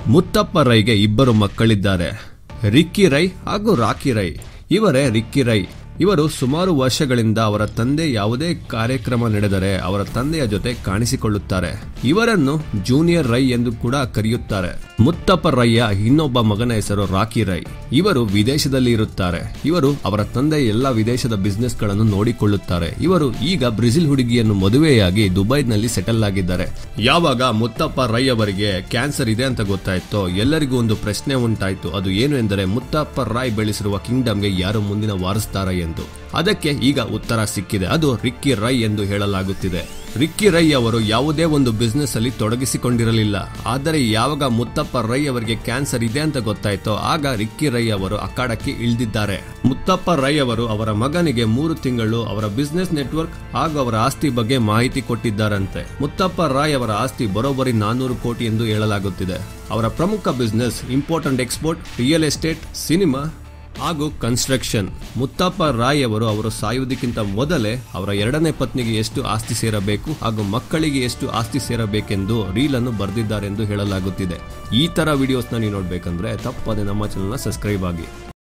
ಮುತ್ತಪ್ಪ ರೈಗೆ ಇಬ್ಬರು ಮಕ್ಕಳಿದ್ದಾರೆ ರಿಕ್ಕಿ ರೈ ಹಾಗೂ ರಾಕಿ ರೈ ಇವರೇ ರಿಕ್ಕಿ ರೈ ಇವರು ಸುಮಾರು ವರ್ಷಗಳಿಂದ ಅವರ ತಂದೆ ಯಾವುದೇ ಕಾರ್ಯಕ್ರಮ ನಡೆದರೆ ಅವರ ತಂದೆಯ ಜೊತೆ ಕಾಣಿಸಿಕೊಳ್ಳುತ್ತಾರೆ ಇವರನ್ನು ಜೂನಿಯರ್ ರೈ ಎಂದು ಕೂಡ ಕರೆಯುತ್ತಾರೆ ಮುತ್ತಪ್ಪ ರೈಯ ಇನ್ನೊಬ್ಬ ಮಗನ ಹೆಸರು ರಾಕಿ ರೈ ಇವರು ವಿದೇಶದಲ್ಲಿ ಇರುತ್ತಾರೆ ಇವರು ಅವರ ತಂದೆ ಎಲ್ಲ ವಿದೇಶದ ಬಿಸ್ನೆಸ್ ಗಳನ್ನು ನೋಡಿಕೊಳ್ಳುತ್ತಾರೆ ಇವರು ಈಗ ಬ್ರೆಜಿಲ್ ಹುಡುಗಿಯನ್ನು ಮದುವೆಯಾಗಿ ದುಬೈನಲ್ಲಿ ಸೆಟಲ್ ಆಗಿದ್ದಾರೆ ಯಾವಾಗ ಮುತ್ತಪ್ಪ ರೈ ಅವರಿಗೆ ಕ್ಯಾನ್ಸರ್ ಇದೆ ಅಂತ ಗೊತ್ತಾಯ್ತೋ ಎಲ್ಲರಿಗೂ ಒಂದು ಪ್ರಶ್ನೆ ಉಂಟಾಯ್ತು ಅದು ಏನು ಎಂದರೆ ಮುತ್ತಪ್ಪ ರಾಯ್ ಬೆಳೆಸಿರುವ ಕಿಂಗ್ಡಮ್ಗೆ ಯಾರು ಮುಂದಿನ ವಾರಸ್ದಾರ ಎಂದು ಅದಕ್ಕೆ ಈಗ ಉತ್ತರ ಸಿಕ್ಕಿದೆ ಅದು ರಿಕ್ಕಿ ರೈ ಎಂದು ಹೇಳಲಾಗುತ್ತಿದೆ ರಿಕ್ಕಿ ರೈ ಅವರು ಯಾವುದೇ ಒಂದು ಬಿಸ್ನೆಸ್ ಅಲ್ಲಿ ತೊಡಗಿಸಿಕೊಂಡಿರಲಿಲ್ಲ ಆದರೆ ಯಾವಾಗ ಮುತ್ತಪ್ಪ ರೈ ಅವರಿಗೆ ಕ್ಯಾನ್ಸರ್ ಇದೆ ಅಂತ ಗೊತ್ತಾಯ್ತೋ ಆಗ ರಿಕ್ಕಿ ರೈ ಅವರು ಅಖಾಡಕ್ಕೆ ಇಳಿದಿದ್ದಾರೆ ಮುತ್ತಪ್ಪ ರೈ ಅವರು ಅವರ ಮಗನಿಗೆ ಮೂರು ತಿಂಗಳು ಅವರ ಬಿಸ್ನೆಸ್ ನೆಟ್ವರ್ಕ್ ಹಾಗೂ ಅವರ ಆಸ್ತಿ ಬಗ್ಗೆ ಮಾಹಿತಿ ಕೊಟ್ಟಿದ್ದಾರಂತೆ ಮುತ್ತಪ್ಪ ರಾಯ್ ಅವರ ಆಸ್ತಿ ಬರೋಬ್ಬರಿ ನಾನ್ನೂರು ಕೋಟಿ ಎಂದು ಹೇಳಲಾಗುತ್ತಿದೆ ಅವರ ಪ್ರಮುಖ business import and export real estate cinema ಹಾಗೂ ಕನ್ಸ್ಟ್ರಕ್ಷನ್ ಮುತ್ತಪ್ಪ ರಾಯ್ ಅವರು ಅವರು ಸಾಯುವುದಕ್ಕಿಂತ ಮೊದಲೇ ಅವರ ಎರಡನೇ ಪತ್ನಿಗೆ ಎಷ್ಟು ಆಸ್ತಿ ಸೇರಬೇಕು ಹಾಗೂ ಮಕ್ಕಳಿಗೆ ಎಷ್ಟು ಆಸ್ತಿ ಸೇರಬೇಕೆಂದು ರೀಲ್ ಅನ್ನು ಬರೆದಿದ್ದಾರೆ ಎಂದು ಹೇಳಲಾಗುತ್ತಿದೆ ಈ ತರ ವಿಡಿಯೋಸ್ನ ನೀವು ನೋಡ್ಬೇಕಂದ್ರೆ ತಪ್ಪದೆ ನಮ್ಮ ಚಾನಲ್ನ ಸಬ್ಸ್ಕ್ರೈಬ್ ಆಗಿ